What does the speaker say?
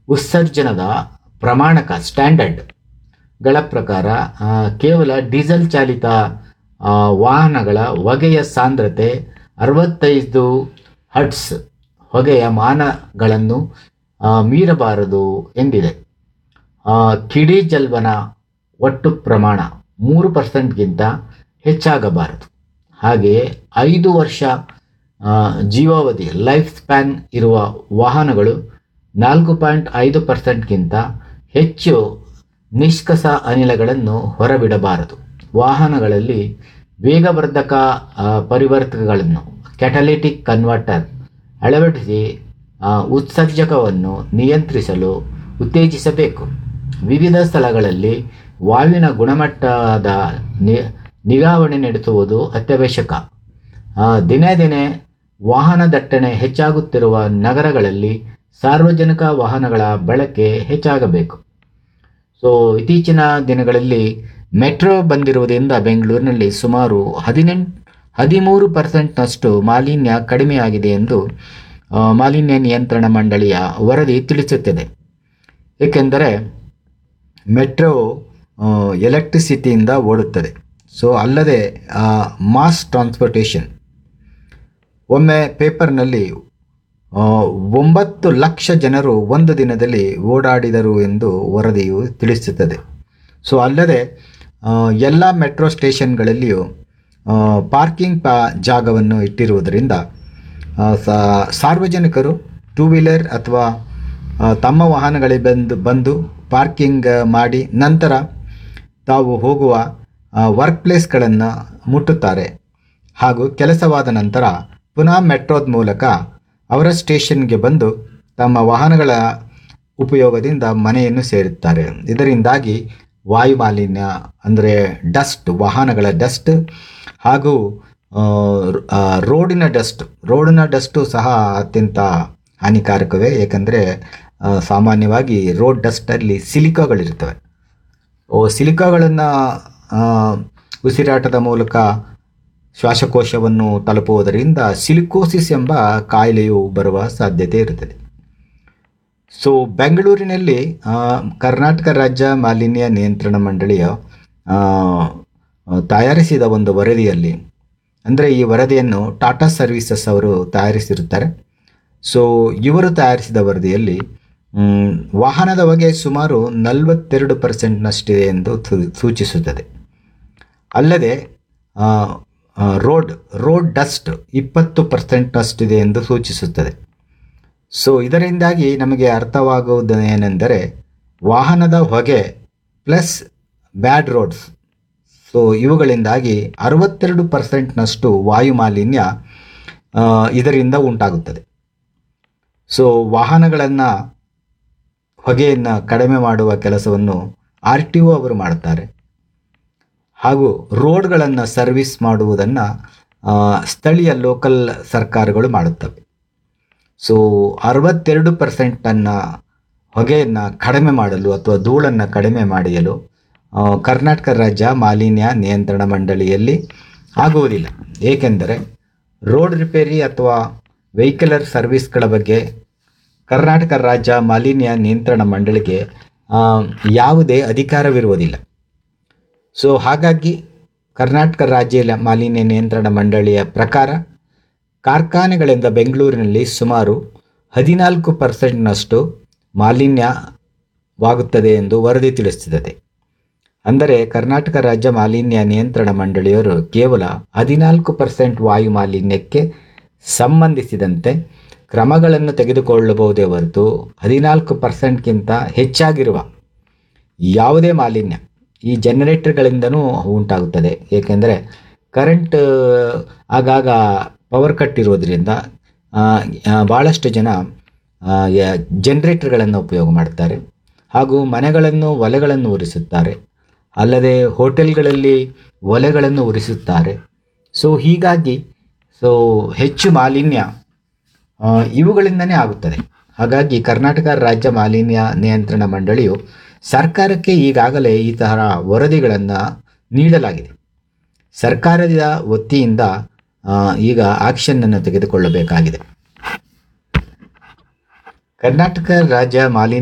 ಉತ್ಸರ್ಜನದ ಪ್ರಮಾಣಕ ಸ್ಟ್ಯಾಂಡರ್ಡ್ಗಳ ಪ್ರಕಾರ ಆ, ಕೇವಲ ಡೀಸೆಲ್ ಚಾಲಿತ ಆ, ವಾಹನಗಳ ಹೊಗೆಯ ಸಾಂದ್ರತೆ ಅರವತ್ತೈದು ಹಟ್ಸ್ ಹೊಗೆಯ ಮಾನಗಳನ್ನು ಆ, ಮೀರಬಾರದು ಎಂದಿದೆ ಆ, ಕಿಡಿ ಜಲ್ವನ ಒಟ್ಟು ಪ್ರಮಾಣ ಮೂರು ಪರ್ಸೆಂಟ್ಗಿಂತ ಹೆಚ್ಚಾಗಬಾರದು ಹಾಗೆಯೇ ಐದು ವರ್ಷ ಆ, ಜೀವಾವಧಿ ಲೈಫ್ ಸ್ಪ್ಯಾನ್ ಇರುವ ವಾಹನಗಳು ನಾಲ್ಕು ಪಾಯಿಂಟ್ ಐದು ಪರ್ಸೆಂಟ್ಗಿಂತ ಹೆಚ್ಚು ನಿಷ್ಕಸ ಅನಿಲಗಳನ್ನು ಹೊರಬಿಡಬಾರದು ವಾಹನಗಳಲ್ಲಿ ವೇಗವರ್ಧಕ ಆ, ಪರಿವರ್ತಕಗಳನ್ನು ಕ್ಯಾಟಲಿಟಿಕ್ ಕನ್ವರ್ಟರ್ ಅಳವಡಿಸಿ ಆ, ಉತ್ಸರ್ಜಕವನ್ನು ನಿಯಂತ್ರಿಸಲು ಉತ್ತೇಜಿಸಬೇಕು ವಿವಿಧ ಸ್ಥಳಗಳಲ್ಲಿ ವಾಯುವಿನ ಗುಣಮಟ್ಟದ ನಿ ನಿಗಾವಣೆ ನಡೆಸುವುದು ಅತ್ಯವಶ್ಯಕ ಆ, ದಿನೇ ದಿನೇ ವಾಹನ ದಟ್ಟಣೆ ಹೆಚ್ಚಾಗುತ್ತಿರುವ ನಗರಗಳಲ್ಲಿ ಸಾರ್ವಜನಿಕ ವಾಹನಗಳ ಬಳಕೆ ಹೆಚ್ಚಾಗಬೇಕು ಸೊ ಇತ್ತೀಚಿನ ದಿನಗಳಲ್ಲಿ ಮೆಟ್ರೋ ಬಂದಿರುವುದರಿಂದ ಬೆಂಗಳೂರಿನಲ್ಲಿ ಸುಮಾರು ಹದಿನೆಂಟು ಹದಿಮೂರು ಪರ್ಸೆಂಟ್ನಷ್ಟು ಮಾಲಿನ್ಯ ಕಡಿಮೆಯಾಗಿದೆ ಎಂದು ಆ, ಮಾಲಿನ್ಯ ನಿಯಂತ್ರಣ ಮಂಡಳಿಯ ವರದಿ ತಿಳಿಸುತ್ತದೆ ಏಕೆಂದರೆ ಮೆಟ್ರೋ ಎಲೆಕ್ಟ್ರಿಸಿಟಿಯಿಂದ ಓಡುತ್ತದೆ ಸೊ ಅಲ್ಲದೆ ಮಾಸ್ ಟ್ರಾನ್ಸ್ಪೋರ್ಟೇಷನ್ ಒಮ್ಮೆ ಪೇಪರ್ನಲ್ಲಿ ಆ, ಒಂಬತ್ತು ಲಕ್ಷ ಜನರು ಒಂದು ದಿನದಲ್ಲಿ ಓಡಾಡಿದರು ಎಂದು ವರದಿಯು ತಿಳಿಸುತ್ತದೆ ಸೊ ಅಲ್ಲದೆ ಎಲ್ಲ ಮೆಟ್ರೋ ಸ್ಟೇಷನ್ಗಳಲ್ಲಿಯೂ ಆ, ಪಾರ್ಕಿಂಗ್ ಪಾ ಜಾಗವನ್ನು ಇಟ್ಟಿರುವುದರಿಂದ ಆ, ಸಾ- ಸಾರ್ವಜನಿಕರು ಟೂ ವೀಲರ್ ಅಥವಾ ಆ, ತಮ್ಮ ವಾಹನಗಳಿಗೆ ಬಂದು ಬಂದು ಪಾರ್ಕಿಂಗ್ ಮಾಡಿ ನಂತರ ತಾವು ಹೋಗುವ ವರ್ಕ್ ಪ್ಲೇಸ್ಗಳನ್ನು ಮುಟ್ಟುತ್ತಾರೆ ಹಾಗೂ ಕೆಲಸವಾದ ನಂತರ ಪುನಃ ಮೆಟ್ರೋದ ಮೂಲಕ ಅವರ ಸ್ಟೇಷನ್ಗೆ ಬಂದು ತಮ್ಮ ವಾಹನಗಳ ಉಪಯೋಗದಿಂದ ಮನೆಯನ್ನು ಸೇರುತ್ತಾರೆ ಇದರಿಂದಾಗಿ ವಾಯು ಮಾಲಿನ್ಯ ಅಂದರೆ ಡಸ್ಟ್ ವಾಹನಗಳ ಡಸ್ಟ್ ಹಾಗೂ ಆ, ಆ, ರೋಡಿನ ಡಸ್ಟ್ ರೋಡಿನ ಡಸ್ಟು ಸಹ ಅತ್ಯಂತ ಹಾನಿಕಾರಕವೇ ಏಕೆಂದರೆ ಆ, ಸಾಮಾನ್ಯವಾಗಿ ರೋಡ್ ಡಸ್ಟಲ್ಲಿ ಸಿಲಿಕಾಗಳಿರ್ತವೆ ಓ ಸಿಲಿಕಾಗಳನ್ನು ಉಸಿರಾಟದ ಮೂಲಕ ಶ್ವಾಸಕೋಶವನ್ನು ತಲುಪುವುದರಿಂದ ಸಿಲಿಕೋಸಿಸ್ ಎಂಬ ಕಾಯಿಲೆಯು ಬರುವ ಸಾಧ್ಯತೆ ಇರುತ್ತದೆ ಸೊ ಬೆಂಗಳೂರಿನಲ್ಲಿ ಆ, ಕರ್ನಾಟಕ ರಾಜ್ಯ ಮಾಲಿನ್ಯ ನಿಯಂತ್ರಣ ಮಂಡಳಿಯ ಆ, ತಯಾರಿಸಿದ ಒಂದು ವರದಿಯಲ್ಲಿ ಅಂದರೆ ಈ ವರದಿಯನ್ನು ಟಾಟಾ ಸರ್ವೀಸಸ್ ಅವರು ತಯಾರಿಸಿರುತ್ತಾರೆ ಸೊ ಇವರು ತಯಾರಿಸಿದ ವರದಿಯಲ್ಲಿ ಮ್, ವಾಹನದ ಹೊಗೆ ಸುಮಾರು ನಲವತ್ತೆರಡು ಪರ್ಸೆಂಟ್ನಷ್ಟಿದೆ ಎಂದು ಸೂ- ಸೂಚಿಸುತ್ತದೆ ಅಲ್ಲದೆ ಆ, ಆ, ರೋಡ್ ರೋಡ್ ಡಸ್ಟ್ ಇಪ್ಪತ್ತು ಪರ್ಸೆಂಟ್ನಷ್ಟಿದೆ ಎಂದು ಸೂಚಿಸುತ್ತದೆ ಸೊ ಇದರಿಂದಾಗಿ ನಮಗೆ ಅರ್ಥವಾಗುವುದು ಏನೆಂದರೆ ವಾಹನದ ಹೊಗೆ ಪ್ಲಸ್ ಬ್ಯಾಡ್ ರೋಡ್ಸ್ ಸೊ ಇವುಗಳಿಂದಾಗಿ ಅರವತ್ತೆರಡು ಪರ್ಸೆಂಟ್ನಷ್ಟು ವಾಯು ಮಾಲಿನ್ಯ ಆ, ಇದರಿಂದ ಉಂಟಾಗುತ್ತದೆ ಸೊ ವಾಹನಗಳನ್ನು ಹೊಗೆಯನ್ನು ಕಡಿಮೆ ಮಾಡುವ ಕೆಲಸವನ್ನು ಆರ್ ಟಿ ಒ ಅವರು ಮಾಡುತ್ತಾರೆ ಹಾಗೂ ರೋಡ್ಗಳನ್ನು ಸರ್ವಿಸ್ ಮಾಡುವುದನ್ನು ಆ, ಸ್ಥಳೀಯ ಲೋಕಲ್ ಸರ್ಕಾರಗಳು ಮಾಡುತ್ತವೆ ಸೊ ಅರವತ್ತೆರಡು ಪರ್ಸೆಂಟನ್ನು ಹೊಗೆಯನ್ನು ಕಡಿಮೆ ಮಾಡಲು ಅಥವಾ ಧೂಳನ್ನು ಕಡಿಮೆ ಮಾಡಲು ಆ, ಕರ್ನಾಟಕ ರಾಜ್ಯ ಮಾಲಿನ್ಯ ನಿಯಂತ್ರಣ ಮಂಡಳಿಯಲ್ಲಿ ಆಗುವುದಿಲ್ಲ ಏಕೆಂದರೆ ರೋಡ್ ರಿಪೇರಿ ಅಥವಾ ವೆಹಿಕಲರ್ ಸರ್ವಿಸ್ಗಳ ಬಗ್ಗೆ ಕರ್ನಾಟಕ ರಾಜ್ಯ ಮಾಲಿನ್ಯ ನಿಯಂತ್ರಣ ಮಂಡಳಿಗೆ ಆ, ಯಾವುದೇ ಅಧಿಕಾರವಿರುವುದಿಲ್ಲ ಸೊ ಹಾಗಾಗಿ ಕರ್ನಾಟಕ ರಾಜ್ಯ ಲ- ಮಾಲಿನ್ಯ ನಿಯಂತ್ರಣ ಮಂಡಳಿಯ ಪ್ರಕಾರ ಕಾರ್ಖಾನೆಗಳಿಂದ ಬೆಂಗಳೂರಿನಲ್ಲಿ ಸುಮಾರು ಹದಿನಾಲ್ಕು ಪರ್ಸೆಂಟ್ನಷ್ಟು ಮಾಲಿನ್ಯವಾಗುತ್ತದೆ ಎಂದು ವರದಿ ತಿಳಿಸುತ್ತದೆ ಅಂದರೆ ಕರ್ನಾಟಕ ರಾಜ್ಯ ಮಾಲಿನ್ಯ ನಿಯಂತ್ರಣ ಮಂಡಳಿಯವರು ಕೇವಲ ಹದಿನಾಲ್ಕು ಪರ್ಸೆಂಟ್ ವಾಯು ಮಾಲಿನ್ಯಕ್ಕೆ ಸಂಬಂಧಿಸಿದಂತೆ ಕ್ರಮಗಳನ್ನು ತೆಗೆದುಕೊಳ್ಳಬಹುದೇ ಹೊರತು ಹದಿನಾಲ್ಕು ಪರ್ಸೆಂಟ್ಗಿಂತ ಹೆಚ್ಚಾಗಿರುವ ಯಾವುದೇ ಮಾಲಿನ್ಯ ಈ ಜನರೇಟರ್ಗಳಿಂದನೂ ಉಂಟಾಗುತ್ತದೆ ಏಕೆಂದರೆ ಕರೆಂಟ್ ಆಗಾಗ ಪವರ್ ಕಟ್ ಇರೋದ್ರಿಂದ ಆ, ಆ, ಭಾಳಷ್ಟು ಜನ ಜನರೇಟರ್ಗಳನ್ನು ಉಪಯೋಗ ಮಾಡ್ತಾರೆ ಹಾಗೂ ಮನೆಗಳನ್ನು ಒಲೆಗಳನ್ನು ಉರಿಸುತ್ತಾರೆ ಅಲ್ಲದೆ ಹೋಟೆಲ್ಗಳಲ್ಲಿ ಒಲೆಗಳನ್ನು ಉರಿಸುತ್ತಾರೆ ಸೊ ಹೀಗಾಗಿ ಸೊ ಹೆಚ್ಚು ಮಾಲಿನ್ಯ ಆ, ಇವುಗಳಿಂದನೇ ಆಗುತ್ತದೆ ಹಾಗಾಗಿ ಕರ್ನಾಟಕ ರಾಜ್ಯ ಮಾಲಿನ್ಯ ನಿಯಂತ್ರಣ ಮಂಡಳಿಯು ಸರ್ಕಾರಕ್ಕೆ ಈಗಾಗಲೇ ಈ ತರಹ ವರದಿಗಳನ್ನು ನೀಡಲಾಗಿದೆ ಸರ್ಕಾರದ ವತಿಯಿಂದ ಆ, ಈಗ ಆಕ್ಷನ್ನನ್ನು ತೆಗೆದುಕೊಳ್ಳಬೇಕಾಗಿದೆ ಕರ್ನಾಟಕ ರಾಜ್ಯ ಮಾಲಿನ್ಯ